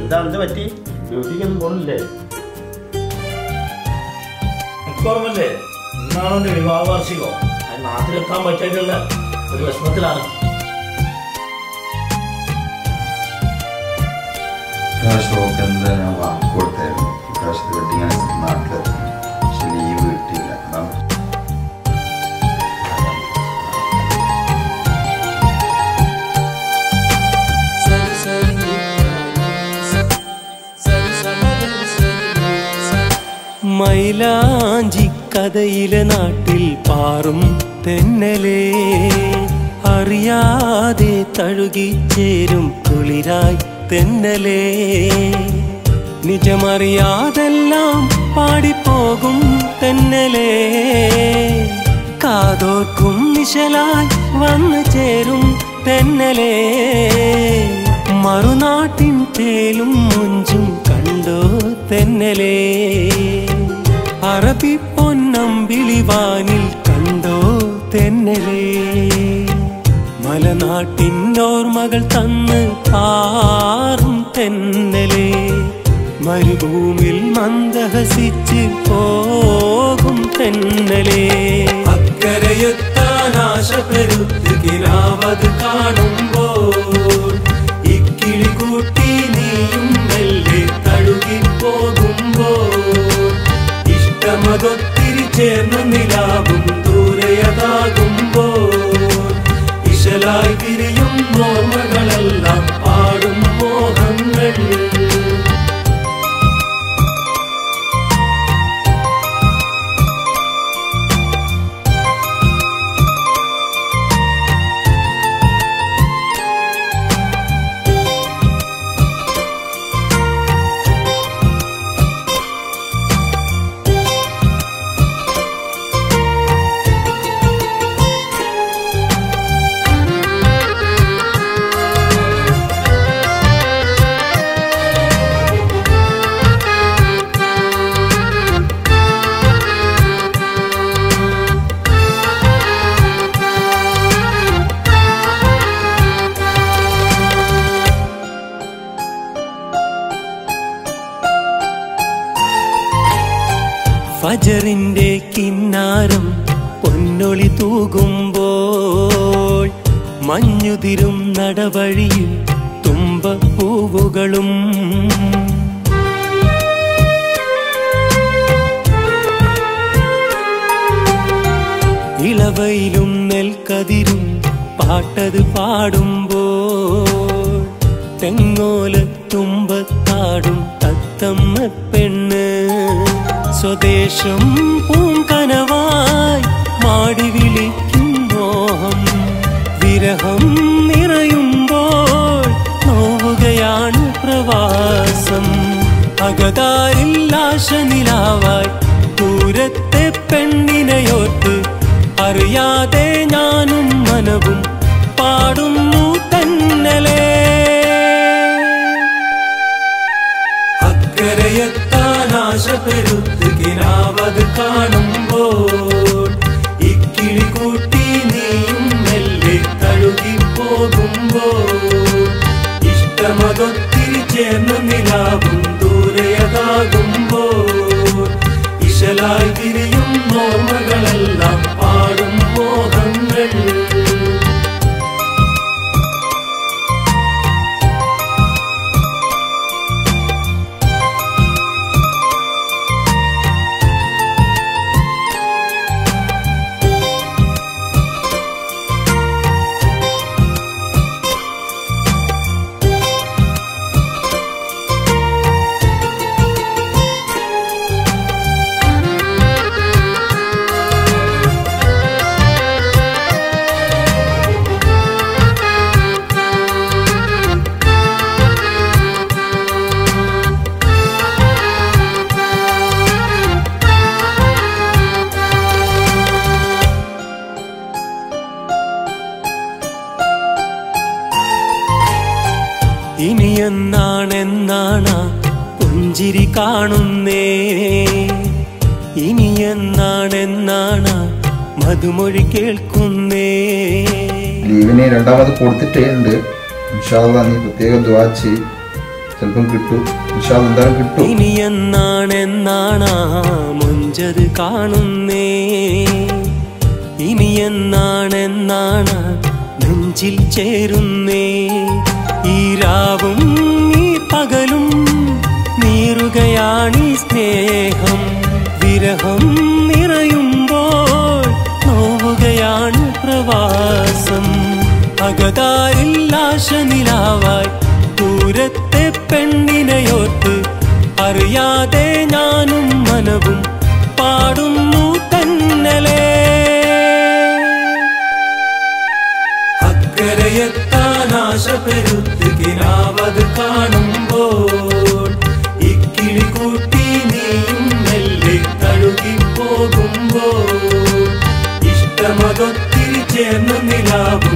എന്താ എന്ത് പറ്റി ഡ്യൂട്ടിക്കൊന്നും പോണില്ലേ ഓർമ്മല്ലേ ഇന്നാണ് വിവാഹ വാർഷികം അത് നാട്ടിലെത്താൻ പറ്റായിട്ടുള്ള ഒരു വിഷമത്തിലാണ് ഇപ്രാവശ്യമൊക്കെ എന്താ ഞാൻ വാക്ക് കൊടുത്തായിരുന്നു ഇപ്രാവശ്യത്തെ വെഡിങ് അനുസരിച്ച് നാട്ടിലെത്തും പക്ഷെ ലീവ് കിട്ടിയില്ല അതാണ് മൈലാഞ്ചി കഥയിലെ നാട്ടിൽ പാറും തെന്നലേ അറിയാതെ തഴുകിച്ചേരും കുളിരായി തെന്നലേ നിജമറിയാതെല്ലാം പാടിപ്പോകും തെന്നലേ കാതോർക്കും നിശലായി വന്നു ചേരും തെന്നലേ മറുനാട്ടിൻ തേലും മുഞ്ചും കണ്ടോ തെന്നലേ അറബി പൊന്നമ്പിളിവാനിൽ കണ്ടോ തെന്നലേ മലനാട്ടിൻ ഓർമ്മകൾ തന്ന് പാറും തെന്നലേ മരുഭൂമിൽ മന്ദഹസിച്ച് പോകും തെന്നലേ അക്കരയെത്താൻ ആശ പെരുത്ത് കിനാവത് കാണുമ്പോൾ ഇക്കിളി കൂട്ടി നീയും മെല്ലെ തഴുകി പോകുമ്പോൾ ഇഷ്ടമതൊത്തിരി ചേർന്ന് നിലാവും ദൂരയതാകുമ്പോൾ ഇശലായി തിരിയും ഓർമ്മകളെല്ലാം പാടും മോഹങ്ങൾ ഫജറിന്റെ കിന്നാരം പൊന്നൊളി തൂകുമ്പോൾ മഞ്ഞുതിരും നടവഴിയിൽ തുമ്പപ്പൂവുകളും ഇളവയിലും നെൽക്കതിരും പാട്ടത് പാടുമ്പോൾ തെങ്ങോല തുമ്പത്താടും തത്തമ്മ പെണ്ണ് സ്വദേശം പൂങ്കനവായി മാടി വിളിക്കും മോഹം വിരഹം നിറയുമ്പോൾ നോവുകയാണ് പ്രവാസം അകതാരിൽ ആശ നിലാവായി ദൂരത്തെ പെണ്ണിനെയോർത്ത് അറിയാതെ ഞാനും മനവും പാടുന്നു തന്നലേ അക്കരയെത്താൻ ആശപ്പെടുത്ത് കിനാവത് കാണുമ്പോൾ ഇക്കിളി കൂട്ടി നീയും മെല്ലെ തഴുകി പോകുമ്പോൾ ഇഷ്ടമതൊത്തിരി ചേർന്ന് നിലാവും ദൂരയതാകുമ്പോൾ ഇശലായി തിരിയും ഓർമ്മകളെല്ലാം പാടും മോഹങ്ങൾ ഇനി എന്നാണെന്നാണ് പുഞ്ചിരി കാണുന്നേ ഇനി എന്നാണെന്നാണ് മധുമൊഴി കേൾക്കുന്നേ ലീവിന് രണ്ടാമത് കൊടുത്തിട്ടേ ഉണ്ട് ഇൻഷാല്ല നീ പ്രത്യേകം ദ്വാ ചെയ് ചിലപ്പം കിട്ടും പക്ഷെ എന്തായാലും കിട്ടും ഇനി എന്നാണെന്നാണ് മുഞ്ചത് കാണുന്നേ ഇനി എന്നാണെന്നാണ് നെഞ്ചിൽ ചേരുന്നേ ഈ രാവും ഈ പകലും നീറുകയാണീ സ്നേഹം വിരഹം നിറയുമ്പോൾ നോവുകയാണ് പ്രവാസം അകതാരിൽ ആശ നിലാവായി ദൂരത്തെ പെണ്ണിനെയോർത്ത് അറിയാതെ ഞാനും മനവും പാടുന്നു തന്നലേ അക്കരയെത്താൻ ആശ പെരുത്തുകിനാവത് കാണുമ്പോൾ ഇക്കിളി കൂട്ടി നീയും മെല്ലെ തഴുകി പോകുമ്പോൾ ഇഷ്ടമതൊത്തിരി ചേർന്ന് നിലാവും